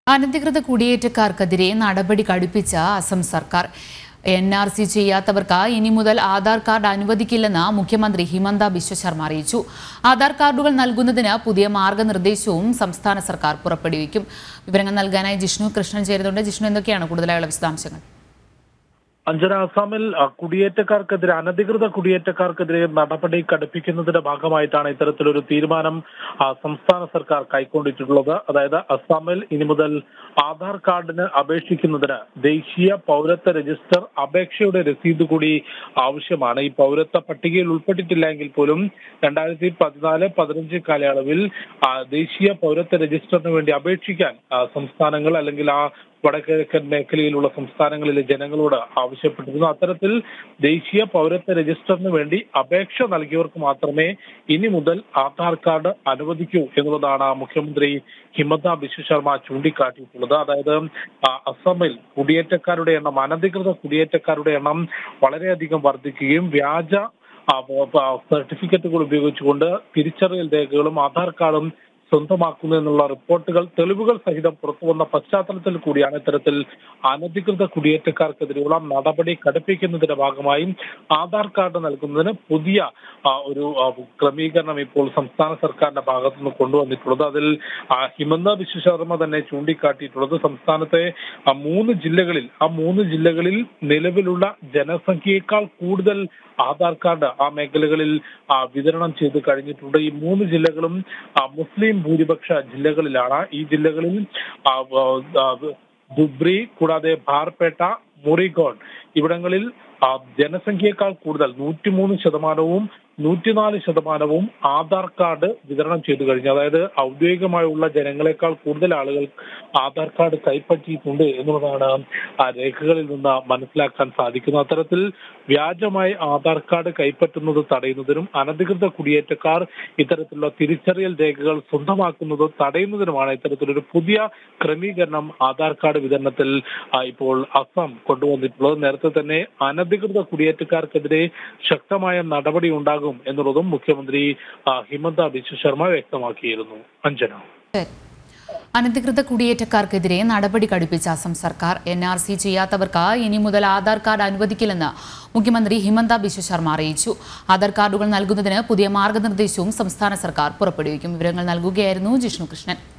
അനധികൃത കുടിയേറ്റക്കാർക്കെതിരെ നടപടി കടുപ്പിച്ച അസം സർക്കാർ എൻ ആർ സി ചെയ്യാത്തവർക്ക് ഇനി മുതൽ ആധാർ കാർഡ് അനുവദിക്കില്ലെന്ന് മുഖ്യമന്ത്രി ഹിമന്ത ബിശ്വ ശർമ്മ അറിയിച്ചു ആധാർ കാർഡുകൾ നൽകുന്നതിന് പുതിയ മാർഗനിർദ്ദേശവും സംസ്ഥാന സർക്കാർ പുറപ്പെടുവിക്കും വിവരങ്ങൾ നൽകാനായി ജിഷ്ണു കൃഷ്ണൻ ചേരുന്നുണ്ട് ജിഷ്ണു എന്തൊക്കെയാണ് കൂടുതലായുള്ള വിശദാംശങ്ങൾ അഞ്ചന അസാമിൽ അ, കുടിയേറ്റക്കാർക്കെതിരെ അനധികൃത കുടിയേറ്റക്കാർക്കെതിരെ നടപടി കടുപ്പിക്കുന്നതിന്റെ ഭാഗമായിട്ടാണ് ഇത്തരത്തിലൊരു തീരുമാനം ആ, സംസ്ഥാന സർക്കാർ കൈക്കൊണ്ടിട്ടുള്ളത് അതായത് അസാമിൽ ഇനി മുതൽ ആധാർ കാർഡിന് അപേക്ഷിക്കുന്നതിന് ദേശീയ പൗരത്വ രജിസ്റ്റർ അപേക്ഷയുടെ രസീത് കൂടി ആവശ്യമാണ് ഈ പൗരത്വ പട്ടികയിൽ ഉൾപ്പെട്ടിട്ടില്ല എങ്കിൽ പോലും രണ്ടായിരത്തി പതിനാല് പതിനഞ്ച് കാലയളവിൽ ആ, ദേശീയ പൗരത്വ രജിസ്റ്ററിന് വേണ്ടി അപേക്ഷിക്കാൻ ആ, സംസ്ഥാനങ്ങൾ അല്ലെങ്കിൽ ആ വടക്കിഴക്കൻ മേഖലയിലുള്ള സംസ്ഥാനങ്ങളിലെ ജനങ്ങളോട് ആവശ്യപ്പെട്ടിരുന്നു അത്തരത്തിൽ ദേശീയ പൗരത്വ രജിസ്റ്ററിന് വേണ്ടി അപേക്ഷ നൽകിയവർക്ക് മാത്രമേ ഇനി മുതൽ ആധാർ കാർഡ് അനുവദിക്കൂ എന്നുള്ളതാണ് മുഖ്യമന്ത്രി ഹിമന്ത ബിശ്വ ശർമ്മ ചൂണ്ടിക്കാട്ടിയിട്ടുള്ളത് അതായത് ആ, അസമിൽ കുടിയേറ്റക്കാരുടെ എണ്ണം അനധികൃത കുടിയേറ്റക്കാരുടെ എണ്ണം വളരെയധികം വർദ്ധിക്കുകയും വ്യാജ ആ, ആ, സർട്ടിഫിക്കറ്റുകൾ ഉപയോഗിച്ചുകൊണ്ട് തിരിച്ചറിയൽ രേഖകളും ആധാർ കാർഡും സ്വന്തമാക്കുന്നു എന്നുള്ള റിപ്പോർട്ടുകൾ തെളിവുകൾ സഹിതം പുറത്തു വന്ന പശ്ചാത്തലത്തിൽ കൂടിയാണ് ഇത്തരത്തിൽ അനധികൃത കുടിയേറ്റക്കാർക്കെതിരെയുള്ള നടപടി കടുപ്പിക്കുന്നതിന്റെ ഭാഗമായി ആധാർ കാർഡ് നൽകുന്നതിന് പുതിയ ആ, ഒരു ആ, ക്രമീകരണം ഇപ്പോൾ സംസ്ഥാന സർക്കാരിന്റെ ഭാഗത്തു നിന്ന് കൊണ്ടുവന്നിട്ടുള്ളത് അതിൽ ആ, ഹിമന്ത ബിശ്വ ശർമ്മ തന്നെ ചൂണ്ടിക്കാട്ടിയിട്ടുള്ളത് സംസ്ഥാനത്തെ ആ, മൂന്ന് ജില്ലകളിൽ ആ മൂന്ന് ജില്ലകളിൽ നിലവിലുള്ള ജനസംഖ്യയേക്കാൾ കൂടുതൽ ആധാർ കാർഡ് ആ മേഖലകളിൽ ആ, വിതരണം ചെയ്ത് കഴിഞ്ഞിട്ടുണ്ട് ഈ മൂന്ന് ജില്ലകളും ആ, മുസ്ലിം ഭൂരിപക്ഷ ജില്ലകളിലാണ് ഈ ജില്ലകളിൽ ആ, ആ, ധുബ്രി കൂടാതെ ബാർപേട്ട മുറിഗോഡ് ഇവിടങ്ങളിൽ ആ, ജനസംഖ്യയേക്കാൾ കൂടുതൽ നൂറ്റിമൂന്ന് ശതമാനവും നൂറ്റിനാല് ശതമാനവും ആധാർ കാർഡ് വിതരണം ചെയ്തു കഴിഞ്ഞു അതായത് ഔദ്യോഗികമായുള്ള ജനങ്ങളെക്കാൾ കൂടുതൽ ആളുകൾ ആധാർ കാർഡ് കൈപ്പറ്റിയിട്ടുണ്ട് എന്നുള്ളതാണ് ആ രേഖകളിൽ നിന്ന് മനസ്സിലാക്കാൻ സാധിക്കുന്നത് അത്തരത്തിൽ വ്യാജമായി ആധാർ കാർഡ് കൈപ്പറ്റുന്നത് തടയുന്നതിനും അനധികൃത കുടിയേറ്റക്കാർ ഇത്തരത്തിലുള്ള തിരിച്ചറിയൽ രേഖകൾ സ്വന്തമാക്കുന്നത് തടയുന്നതിനുമാണ് ഇത്തരത്തിലൊരു പുതിയ ക്രമീകരണം ആധാർ കാർഡ് വിതരണത്തിൽ ആ, ഇപ്പോൾ അസം കൊണ്ടുവന്നിട്ടുള്ളത് നേരത്തെ തന്നെ അനധികൃത കുടിയേറ്റക്കാർക്കെതിരെ ശക്തമായ നടപടി ഉണ്ടാകും എന്നുള്ളതും മുഖ്യമന്ത്രി ആ, ഹിമന്ത ബിശ്വ ശർമ്മ വ്യക്തമാക്കിയിരുന്നു അഞ്ജന ശരി. അനധികൃത കുടിയേറ്റക്കാർക്കെതിരെ നടപടി കടുപ്പിച്ച അസം സർക്കാർ എൻ ആർ സി ചെയ്യാത്തവർക്ക് ഇനി മുതൽ ആധാർ കാർഡ് അനുവദിക്കില്ലെന്ന് മുഖ്യമന്ത്രി ഹിമന്ത ബിശ്വ ശർമ്മ അറിയിച്ചു ആധാർ കാർഡുകൾ നൽകുന്നതിന് പുതിയ മാർഗനിർദ്ദേശവും സംസ്ഥാന സർക്കാർ പുറപ്പെടുവിക്കും വിവരങ്ങൾ നൽകുകയായിരുന്നു ജിഷ്ണു കൃഷ്ണൻ